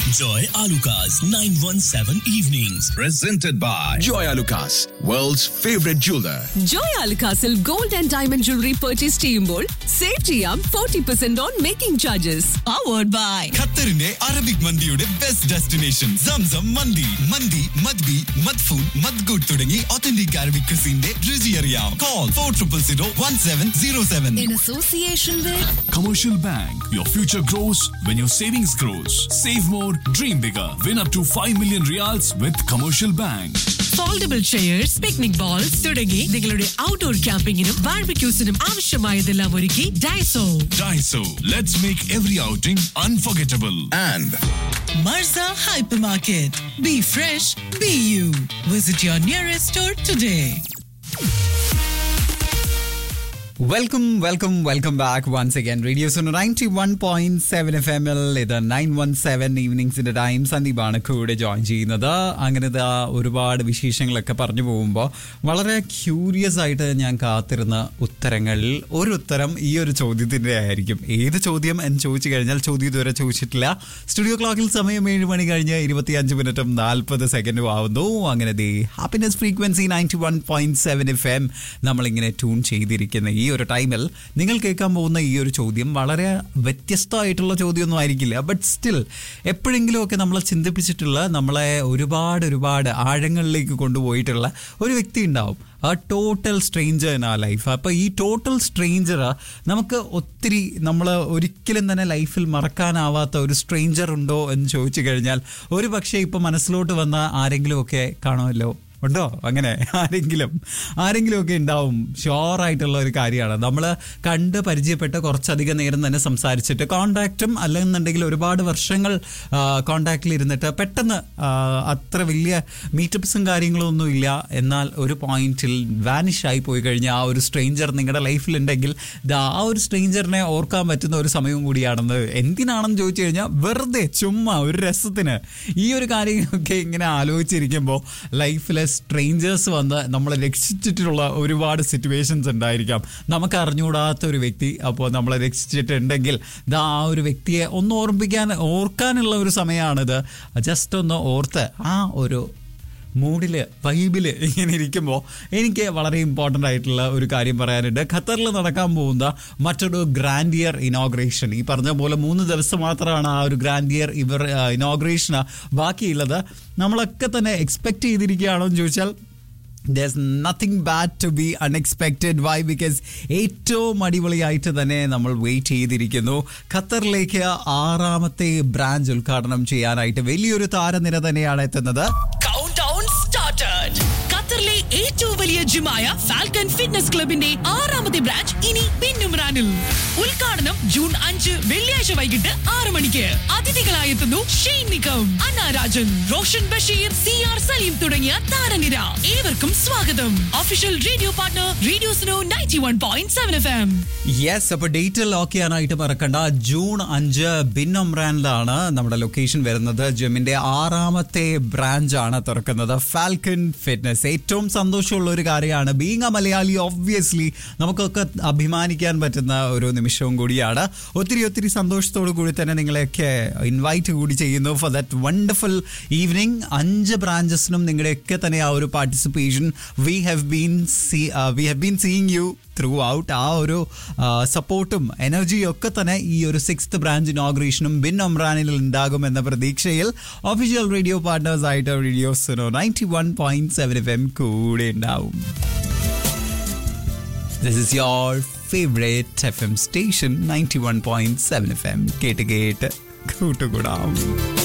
Joy Alukas 917 Evenings. Presented by Joy Lucas, world's favorite jeweler. Joy അൽക്കാസിൽ gold and diamond jewellery purchase ചെയ്യുമ്പോൾ save ചെയ്യാം forty percent on making charges powered by ഖത്തറിന്റെ Arabic മന്തിയുടെ best destination Zamzam മന്തി മന്തി മദ്ബി മദ്ഫൂൻ മദ്ഗൂട്ട് തുടങ്ങി ഒത്തന്റിക് അറബിക് ക്രിസിന്റെ രുചി അറിയാം call four triple zero one seven zero seven association Commercial Bank. Your future grows when your savings grows. Save more, dream bigger. Win up to 5 million reals with Commercial Bank. Foldable chairs picnic bowls തുടങ്ങി നിങ്ങളുടെ outdoor ക്യാമ്പിങ്ങിനും ബാർബിക്യൂസിനും ആവശ്യമായതെല്ലാം ഒരുക്കി Daiso Daiso. Let's make every outing unforgettable. And Marza hypermarket be fresh be you visit your nearest store today welcome welcome welcome back once again radio സോൺ ninety one point seven F M എൽ ഇത് nine one seven ഈവനിങ്സിന്റെ time സന്ദീപാണ് കൂടെ join ചെയ്യുന്നത് അങ്ങനത്തെ ആ ഒരുപാട് വിശേഷങ്ങളൊക്കെ പറഞ്ഞു പോകുമ്പോൾ വളരെ ക്യൂരിയസ് ആയിട്ട് ഞാൻ കാത്തിരുന്ന ഉത്തരങ്ങളിൽ ഒരു ഉത്തരം ഈ ഒരു ചോദ്യത്തിന്റെ ആയിരിക്കും ഏത് ചോദ്യം എന്ന് ചോദിച്ചു കഴിഞ്ഞാൽ ചോദ്യം ഇതുവരെ ചോദിച്ചിട്ടില്ല സ്റ്റുഡിയോ ക്ലോക്കിൽ സമയം ഏഴ് മണി കഴിഞ്ഞ് ഇരുപത്തിയഞ്ച് മിനിറ്റും നാൽപ്പത് സെക്കൻഡും ആവുന്നു അങ്ങനെ ദേ happiness frequency ninety one point seven F M നമ്മളിങ്ങനെ ട്യൂൺ ചെയ്തിരിക്കുന്ന ഈ ഒരു ടൈമിൽ നിങ്ങൾ കേൾക്കാൻ പോകുന്ന ഈ ഒരു ചോദ്യം വളരെ വ്യത്യസ്തമായിട്ടുള്ള ചോദ്യമൊന്നും ആയിരിക്കില്ല ബട്ട് സ്റ്റിൽ എപ്പോഴെങ്കിലുമൊക്കെ നമ്മളെ ചിന്തിപ്പിച്ചിട്ടുള്ള നമ്മളെ ഒരുപാട് ഒരുപാട് ആഴങ്ങളിലേക്ക് കൊണ്ടുപോയിട്ടുള്ള ഒരു വ്യക്തി ഉണ്ടാവും ആ ടോട്ടൽ സ്ട്രേഞ്ചർ ഇൻ ആ ലൈഫ് അപ്പോൾ ഈ ടോട്ടൽ സ്ട്രേഞ്ചർ നമുക്ക് ഒത്തിരി നമ്മൾ ഒരിക്കലും തന്നെ ലൈഫിൽ മറക്കാനാവാത്ത ഒരു സ്ട്രേഞ്ചർ ഉണ്ടോ എന്ന് ചോദിച്ചു കഴിഞ്ഞാൽ ഒരു പക്ഷേ ഇപ്പോൾ മനസ്സിലോട്ട് വന്ന ആരെങ്കിലുമൊക്കെ കാണുമല്ലോ ഉണ്ടോ അങ്ങനെ ആരെങ്കിലും ആരെങ്കിലും ഒക്കെ ഉണ്ടാവും ഷുവർ ആയിട്ടുള്ള ഒരു കാര്യമാണ് നമ്മൾ കണ്ട് പരിചയപ്പെട്ട് കുറച്ചധികം നേരം തന്നെ സംസാരിച്ചിട്ട് കോണ്ടാക്റ്റും അല്ലെന്നുണ്ടെങ്കിൽ ഒരുപാട് വർഷങ്ങൾ കോണ്ടാക്റ്റിൽ ഇരുന്നിട്ട് പെട്ടെന്ന് ആ, അത്ര വലിയ മീറ്റപ്സും കാര്യങ്ങളും ഒന്നും ഇല്ല എന്നാൽ ഒരു പോയിന്റിൽ വാനിഷ് ആയി പോയി കഴിഞ്ഞാൽ ആ ഒരു സ്ട്രേഞ്ചർ നിങ്ങളുടെ ലൈഫിലുണ്ടെങ്കിൽ ദാ ആ ഒരു സ്ട്രേഞ്ചറിനെ ഓർക്കാൻ പറ്റുന്ന ഒരു സമയവും കൂടിയാണെന്ന് എന്തിനാണെന്ന് ചോദിച്ചു കഴിഞ്ഞാൽ വെറുതെ ചുമ്മാ ഒരു രസത്തിന് ഈ ഒരു കാര്യങ്ങളൊക്കെ ഇങ്ങനെ ആലോചിച്ചിരിക്കുമ്പോൾ ലൈഫിലെ സ്ട്രേഞ്ചേഴ്സ് വന്ന് നമ്മളെ രക്ഷിച്ചിട്ടുള്ള ഒരുപാട് സിറ്റുവേഷൻസ് ഉണ്ടായിരിക്കാം നമുക്ക് അറിഞ്ഞുകൂടാത്ത ഒരു വ്യക്തി അപ്പോൾ നമ്മളെ രക്ഷിച്ചിട്ടുണ്ടെങ്കിൽ ദാ ആ ഒരു വ്യക്തിയെ ഒന്ന് ഓർമ്മിക്കാൻ ഓർക്കാനുള്ള ഒരു സമയമാണിത് ജസ്റ്റ് ഒന്ന് ഓർത്ത് ആ ഒരു മൂഡില് വൈബില് ഇങ്ങനെ ഇരിക്കുമ്പോൾ എനിക്ക് വളരെ ഇമ്പോർട്ടൻ്റ് ആയിട്ടുള്ള ഒരു കാര്യം പറയാനുണ്ട് ഖത്തറിൽ നടക്കാൻ പോകുന്ന മറ്റൊരു ഗ്രാൻഡ് ഇയർ ഇനോഗ്രേഷൻ ഈ പറഞ്ഞ പോലെ മൂന്ന് ദിവസം മാത്രമാണ് ആ ഒരു ഗ്രാൻഡ് ഇയർ ഇവർ ഇനോഗ്രേഷന് ബാക്കിയുള്ളത് നമ്മളൊക്കെ തന്നെ എക്സ്പെക്ട് ചെയ്തിരിക്കുകയാണോ എന്ന് ചോദിച്ചാൽ There's nothing bad to be unexpected. Why? Because ഏറ്റവും അടിപൊളിയായിട്ട് തന്നെ നമ്മൾ വെയിറ്റ് ചെയ്തിരിക്കുന്നു ഖത്തറിലേക്ക് ആറാമത്തെ ബ്രാഞ്ച് ഉദ്ഘാടനം ചെയ്യാനായിട്ട് വലിയൊരു താരനിര തന്നെയാണ് എത്തുന്നത് കൗണ്ട് ഡൗൺ സ്റ്റാർട്ടഡ് ഖത്തറിലെ ഏറ്റവും വലിയ ജിമായ ഫാൽക്കൺ ഫിറ്റ്നസ് ക്ലബിന്റെ ആറാമത്തെ ബ്രാഞ്ച് ഇനി പിന്നുമ്രാനിൽ ഉദ്ഘാടനം ജൂൺ അഞ്ച് വെള്ളിയാഴ്ച വൈകിട്ട് ആറ് മണിക്ക് അതിഥികളായി എത്തുന്നു ഷെയ്ൻ നിക്കം അന്ന രാജൻ റോഷൻ ബഷീർ സി ആർ സലീം തുടങ്ങിയ താരനിര ഏവർക്കും സ്വാഗതം ഒഫീഷ്യൽ റേഡിയോ പാർട്ണർ റേഡിയോ സ്നോ ninety one point seven F M yes അപ്പൊ ഡേറ്റ് ലോക്ക് ചെയ്യാനായിട്ട് മറക്കണ്ട ജൂൺ അഞ്ച് ബിൻ ഒമ്രാനിലാണ് നമ്മുടെ ലൊക്കേഷൻ വരുന്നത് ജിമ്മിന്റെ ആറാമത്തെ ബ്രാഞ്ച് ആണ് തുറക്കുന്നത് ഫാൽക്കൺ ഫിറ്റ്നസ് ഏറ്റവും സന്തോഷമുള്ള ഒരു കാര്യമാണ് ബീങ് എ മലയാളി ഒബ്വിയസ്ലി നമുക്കൊക്കെ അഭിമാനിക്കാൻ പറ്റുന്ന ഒരു നിമിഷവും കൂടിയാണ് ഒത്തിരി ഒത്തിരി സന്തോഷത്തോടു കൂടി തന്നെ നിങ്ങളെയൊക്കെ ഇൻവൈറ്റ് കൂടി ചെയ്യുന്നു ഫോർ ദാറ്റ് വണ്ടർഫുൾ ഈവനിങ് അഞ്ച് ബ്രാഞ്ചസിനും നിങ്ങളുടെയൊക്കെ തന്നെ ആ ഒരു participation we have been see we have been seeing you throughout ആ ഒരു സപ്പോർട്ടും എനർജിയും ഒക്കെ തന്നെ ഈ ഒരു സിക്സ്ത് ബ്രാഞ്ച് ഇനോഗ്രേഷനും ബിൻ ഒമ്രാനിൽ ഉണ്ടാകും എന്ന പ്രതീക്ഷയിൽ ഒഫീഷ്യൽ റേഡിയോ പാർട്ട്നേഴ്സ് ആയിട്ട് radio Suno ninety one point seven F M കൂടെ ഉണ്ടാവും this is your favourite F M station ninety one point seven F M കേട്ട് കേട്ട് കൂട്ടുകൂടാം